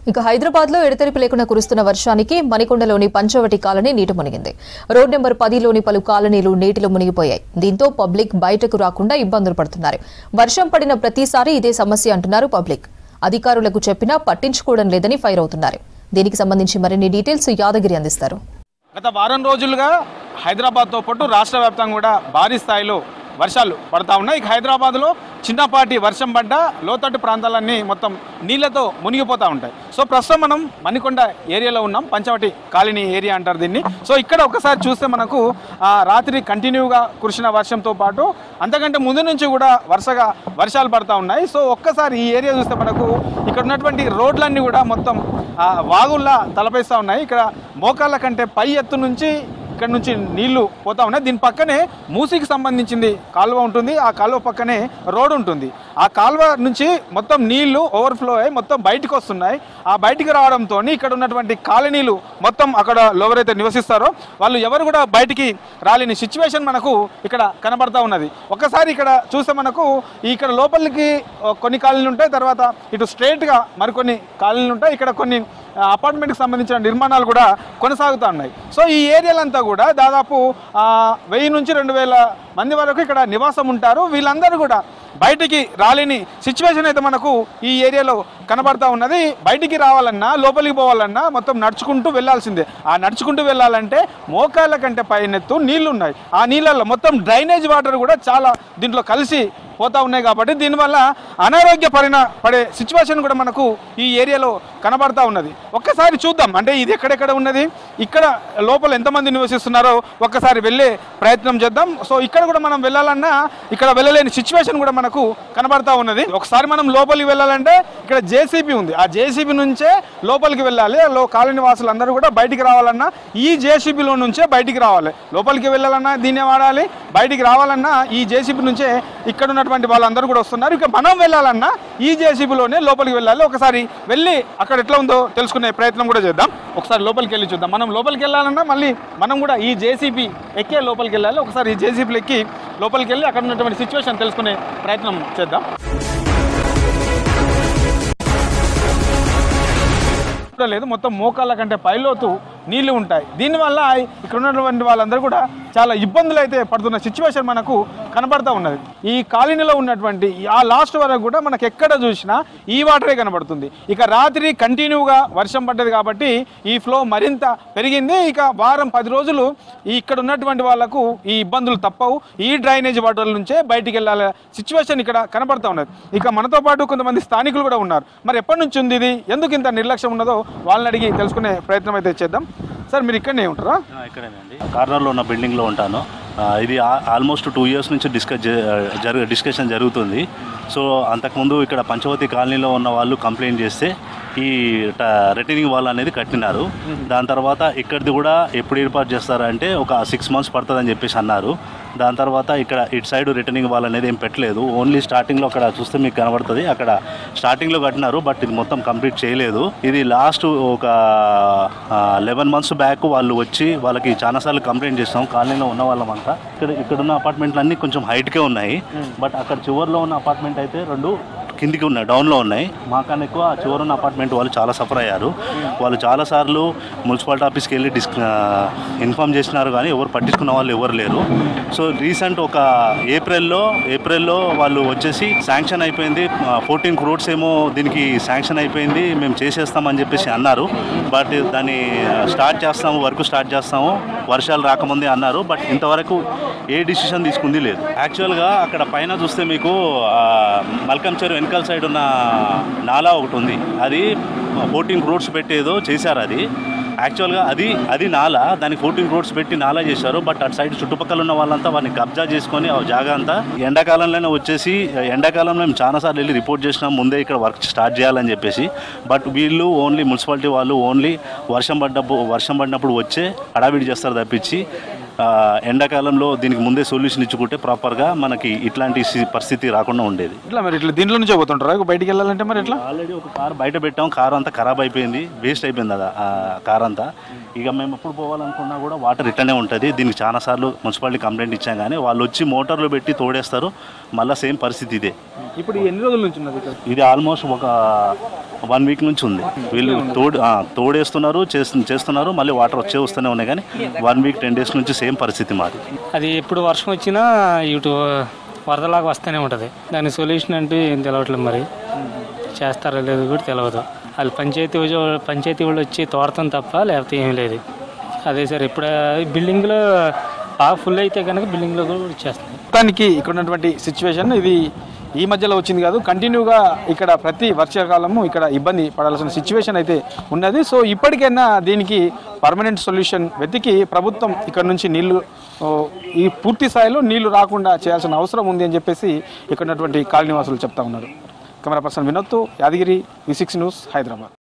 ఇక హైదరాబాద్ లో ఎడతెరిపి లేకుండా కురుస్తున్న వర్షానికి మణికొండలోని పంచవటి కాలనీ నీట మునిగింది రోడ్ నెంబర్ పదిలోని పలు కాలనీలు నీటిలో మునిగిపోయాయి దీంతో పబ్లిక్ బయటకు రాకుండా ఇబ్బందులు పడుతున్నారు వర్షం పడిన ప్రతిసారి ఇదే సమస్య అంటున్నారు పబ్లిక్ అధికారులకు చెప్పినా పట్టించుకోవడం లేదని ఫైర్ అవుతున్నారు దీనికి సంబంధించి మరిన్ని డీటెయిల్స్ యాదగిరి అందిస్తారు గత వారం రోజులుగా హైదరాబాద్తో పాటు రాష్ట్ర వ్యాప్తంగా కూడా భారీ స్థాయిలో వర్షాలు పడతా ఉన్నాయి ఇక హైదరాబాద్లో చిన్నపాటి వర్షం పడ్డ లోతట్టు ప్రాంతాలన్నీ మొత్తం నీళ్లతో మునిగిపోతూ ఉంటాయి సో ప్రస్తుతం మనం మణికొండ ఏరియాలో ఉన్నాం పంచవటి కాలనీ ఏరియా అంటారు దీన్ని సో ఇక్కడ ఒకసారి చూస్తే మనకు ఆ, రాత్రి కంటిన్యూగా కురిసిన వర్షంతో పాటు అంతకంటే ముందు నుంచి కూడా వరుసగా వర్షాలు పడతా ఉన్నాయి సో ఒక్కసారి ఈ ఏరియా చూస్తే మనకు ఇక్కడ ఉన్నటువంటి రోడ్లన్నీ కూడా మొత్తం ఆ, వాగుల్లా తలపేస్తూ ఉన్నాయి ఇక్కడ మోకాళ్ళ కంటే పై ఎత్తు నుంచి ఇక్కడ నుంచి నీళ్లు పోతా ఉన్నాయి దీని పక్కనే మూసికి సంబంధించింది కాలువ ఉంటుంది ఆ కాలువ పక్కనే రోడ్ ఉంటుంది ఆ కాలువ నుంచి మొత్తం నీళ్లు ఓవర్ఫ్లో అయ్యి మొత్తం బయటకు వస్తున్నాయి ఆ బయటికి రావడంతో ఇక్కడ ఉన్నటువంటి కాలనీలు మొత్తం అక్కడ ఎవరైతే నివసిస్తారో వాళ్ళు ఎవరు కూడా బయటికి రాలేని సిచ్యువేషన్ మనకు ఇక్కడ కనబడతా ఉన్నది ఒకసారి ఇక్కడ చూస్తే మనకు ఇక్కడ లోపలికి ఆ, కొన్ని కాలనీలు ఉంటాయి తర్వాత ఇటు స్ట్రైట్గా మరికొన్ని కాలనీలు ఉంటాయి ఇక్కడ కొన్ని ఆ, అపార్ట్మెంట్కి సంబంధించిన నిర్మాణాలు కూడా కొనసాగుతూ ఉన్నాయి సో ఈ ఏరియాలంతా కూడా దాదాపు ఆ, వెయ్యి నుంచి రెండు వేల మంది వరకు ఇక్కడ నివాసం ఉంటారు వీళ్ళందరూ కూడా బయటికి రాలేని సిచ్యువేషన్ అయితే మనకు ఈ ఏరియాలో కనబడతా ఉన్నది బయటికి రావాలన్నా లోపలికి పోవాలన్నా మొత్తం నడుచుకుంటూ వెళ్ళాల్సిందే ఆ నడుచుకుంటూ వెళ్ళాలంటే మోకాళ్ళ కంటే పైనెత్తు నీళ్లు ఉన్నాయి ఆ నీళ్ళల్లో మొత్తం డ్రైనేజ్ వాటర్ కూడా చాలా దీంట్లో కలిసి పోతా ఉన్నాయి కాబట్టి దీనివల్ల అనారోగ్య పరిణ పడే సిచ్యువేషన్ కూడా మనకు ఈ ఏరియాలో కనబడతా ఉన్నది ఒక్కసారి చూద్దాం అంటే ఇది ఎక్కడెక్కడ ఉన్నది ఇక్కడ లోపల ఎంతమంది నివసిస్తున్నారో ఒక్కసారి వెళ్ళే ప్రయత్నం చేద్దాం సో ఇక్కడ కూడా మనం వెళ్ళాలన్నా ఇక్కడ వెళ్ళలేని సిచ్యువేషన్ కూడా మనకు కనబడతా ఉన్నది ఒకసారి మనం లోపలికి వెళ్ళాలంటే ఇక్కడ జేసీబీ ఉంది ఆ జేసీబీ నుంచే లోపలికి వెళ్ళాలి లో కాలనీ వాసులు అందరూ కూడా బయటికి రావాలన్నా ఈ జేసీబీలో నుంచే బయటికి రావాలి లోపలికి వెళ్ళాలన్నా దీన్నే వాడాలి బయటికి రావాలన్నా ఈ జేసీబీ నుంచే ఇక్కడ ఉన్నటువంటి వాళ్ళందరూ కూడా వస్తున్నారు ఇక మనం వెళ్ళాలన్నా ఈ జేసీబీలోనే లోపలికి వెళ్ళాలి ఒకసారి వెళ్ళి అక్కడ ఎట్లా ఉందో తెలుసుకునే ప్రయత్నం కూడా చేద్దాం ఒకసారి లోపలికి వెళ్ళి చూద్దాం మనం లోపలికి వెళ్ళాలన్నా మళ్ళీ మనం కూడా ఈ జేసీబీ ఎక్కే లోపలికి వెళ్ళాలి ఒకసారి ఈ జేసీబీలు ఎక్కి లోపలికి వెళ్ళి అక్కడ ఉన్నటువంటి సిచ్యువేషన్ తెలుసుకునే ప్రయత్నం చేద్దాం కూడా లేదు మొత్తం మోకాళ్ళ కంటే పైలోతు నీళ్లు ఉంటాయి దీనివల్ల ఇక్కడ ఉన్నటువంటి వాళ్ళందరూ కూడా చాలా ఇబ్బందులు అయితే పడుతున్న సిచ్యువేషన్ మనకు కనబడతా ఉన్నది ఈ కాలనీలో ఉన్నటువంటి ఆ లాస్ట్ వరకు కూడా మనకు ఎక్కడ చూసినా ఈ వాటరే కనబడుతుంది ఇక రాత్రి కంటిన్యూగా వర్షం పడ్డది కాబట్టి ఈ ఫ్లో మరింత పెరిగింది ఇక వారం పది రోజులు ఈ ఇక్కడ ఉన్నటువంటి వాళ్ళకు ఈ ఇబ్బందులు తప్పవు ఈ డ్రైనేజ్ వాటర్ నుంచే బయటికి వెళ్ళాలి సిచ్యువేషన్ ఇక్కడ కనబడతా ఉన్నది ఇక మనతో పాటు కొంతమంది స్థానికులు కూడా ఉన్నారు మరి ఎప్పటి నుంచి ఉంది ఇది ఎందుకు ఇంత నిర్లక్ష్యం ఉన్నదో వాళ్ళని అడిగి తెలుసుకునే ప్రయత్నం అయితే చేద్దాం సార్ మీరు ఇక్కడనే ఉంటారా ఆ, ఇక్కడేనండి కార్నర్లో ఉన్న బిల్డింగ్లో ఉంటాను ఆ, ఇది ఆ- ఆల్మోస్ట్ టూ ఇయర్స్ నుంచి డిస్కస్ జ- జరు డిస్కషన్ జరుగుతుంది సో అంతకుముందు ఇక్కడ పంచవతి కాలనీలో ఉన్న వాళ్ళు కంప్లైంట్ చేస్తే ఈ ట- రిటైనింగ్ వాల్ అనేది కట్టినారు దాని తర్వాత ఇక్కడిది కూడా ఎప్పుడు ఏర్పాటు చేస్తారంటే ఒక సిక్స్ మంత్స్ పడుతుందని చెప్పేసి అన్నారు దాని తర్వాత ఇక్కడ ఇటు సైడ్ రిటర్నింగ్ వాల్ అనేది ఏం పెట్టలేదు ఓన్లీ స్టార్టింగ్లో అక్కడ చూస్తే మీకు కనబడుతుంది అక్కడ స్టార్టింగ్లో కట్టినారు బట్ ఇది మొత్తం కంప్లీట్ చేయలేదు ఇది లాస్ట్ ఒక లెవెన్ మంత్స్ బ్యాక్ వాళ్ళు వచ్చి వాళ్ళకి చాలాసార్లు కంప్లైంట్ చేస్తాం కాలనీలో ఉన్న వాళ్ళమంతా ఇక్కడ ఇక్కడ ఉన్న అపార్ట్మెంట్లు అన్నీ కొంచెం హైట్కే ఉన్నాయి బట్ అక్కడ చివరిలో ఉన్న అపార్ట్మెంట్ అయితే రెండు కిందికి ఉన్నాయి డౌన్లో ఉన్నాయి మాకన్నా ఎక్కువ ఆ చివరి ఉన్న అపార్ట్మెంట్ వాళ్ళు చాలా సఫర్ అయ్యారు వాళ్ళు చాలాసార్లు మున్సిపాలిటీ ఆఫీస్కి వెళ్ళి డిస్ ఇన్ఫామ్ చేసినారు కానీ ఎవరు పట్టించుకున్న వాళ్ళు ఎవరు లేరు సో రీసెంట్ ఒక ఏప్రిల్లో ఏప్రిల్లో వాళ్ళు వచ్చేసి శాంక్షన్ అయిపోయింది ఫోర్టీన్ క్రోడ్స్ ఏమో దీనికి శాంక్షన్ అయిపోయింది మేము చేసేస్తామని చెప్పేసి అన్నారు బట్ దాన్ని స్టార్ట్ చేస్తాము వర్క్ స్టార్ట్ చేస్తాము వర్షాలు రాకముందే అన్నారు బట్ ఇంతవరకు ఏ డిసిషన్ తీసుకుంది లేదు యాక్చువల్గా అక్కడ పైన చూస్తే మీకు ఆ, మల్కం చెరువు వెనకాల సైడ్ ఉన్న నాలా ఒకటి ఉంది అది ఫోర్టీన్ క్రోడ్స్ పెట్టేదో చేశారు అది యాక్చువల్గా అది అది నాలా దానికి ఫోర్టీన్ క్రోడ్స్ పెట్టి నాలా చేశారు బట్ అటు సైడ్ చుట్టుపక్కల ఉన్న వాళ్ళంతా వాడిని కబ్జా చేసుకొని ఆ జాగా అంతా ఎండాకాలంలోనే వచ్చేసి ఎండాకాలంలో మేము చాలాసార్లు వెళ్ళి రిపోర్ట్ చేసినాం ముందే ఇక్కడ వర్క్ స్టార్ట్ చేయాలని చెప్పేసి బట్ వీళ్ళు ఓన్లీ మున్సిపాలిటీ వాళ్ళు ఓన్లీ వర్షం పడ్డప్పుడు వర్షం పడినప్పుడు వచ్చే హడావిడి చేస్తారు తప్పించి ఆ, ఎండాకాలంలో దీనికి ముందే సొల్యూషన్ ఇచ్చుకుంటే ప్రాపర్గా మనకి ఇట్లాంటి సి- పరిస్థితి రాకుండా ఉండేది ఇట్లా మరి ఇట్లా దీంట్లో నుంచే పోతుంటారా ఇక బయటికి వెళ్ళాలంటే మరి ఎట్లా ఆల్రెడీ ఒక కార్ బయట పెట్టాం కార్ అంతా ఖరాబ్ అయిపోయింది వేస్ట్ అయిపోయింది అది ఆ కార్ అంతా ఇక మేము ఎప్పుడు పోవాలనుకున్నా కూడా వాటర్ ఇట్లనే ఉంటుంది దీనికి చాలాసార్లు మున్సిపాలిటీ కంప్లైంట్ ఇచ్చాం కానీ వాళ్ళు వచ్చి మోటార్లు పెట్టి తోడేస్తారు మళ్ళీ సేమ్ పరిస్థితి ఇదే ఇప్పుడు ఎన్ని రోజుల నుంచి ఉన్నది ఇక్కడ ఇది ఆల్మోస్ట్ ఒక వన్ వీక్ నుంచి ఉంది వీళ్ళు తోడు ఆ, తోడేస్తున్నారు చేస్తు- చేస్తున్నారు మళ్ళీ వాటర్ వచ్చే వస్తూనే ఉన్నాయి కానీ వన్ వీక్ టెన్ డేస్ నుంచి సేమ్ పరిస్థితి మాది అది ఎప్పుడు వర్షం వచ్చినా ఇటు వరదలాగా వస్తూనే ఉంటుంది దాని సొల్యూషన్ అంటే ఏం తెలవట్లేదు మరి చేస్తారో లేదో కూడా తెలియదు వాళ్ళు పంచాయతీ వాళ్ళు పంచాయతీ వాళ్ళు వచ్చి తోడతాం తప్ప లేకపోతే ఏం లేదు అదే సార్ ఇప్పుడు బిల్డింగ్లో బాగా ఫుల్ అయితే కనుక బిల్డింగ్లో కూడా ఇచ్చేస్తుంది మొత్తానికి ఇక్కడ ఉన్నటువంటి సిచ్యువేషన్ ఇది ఈ మధ్యలో వచ్చింది కాదు కంటిన్యూగా ఇక్కడ ప్రతి వర్షాకాలము ఇక్కడ ఇబ్బంది పడాల్సిన సిచ్యువేషన్ అయితే ఉన్నది సో ఇప్పటికైనా దీనికి పర్మనెంట్ సొల్యూషన్ వెతికి ప్రభుత్వం ఇక్కడ నుంచి నీళ్లు ఓ, ఈ పూర్తి స్థాయిలో నీళ్లు రాకుండా చేయాల్సిన అవసరం ఉంది అని చెప్పేసి ఇక్కడ ఉన్నటువంటి కాలనీవాసులు చెప్తా ఉన్నారు కెమెరా పర్సన్ వినోద్తో Yadagiri V six news Hyderabad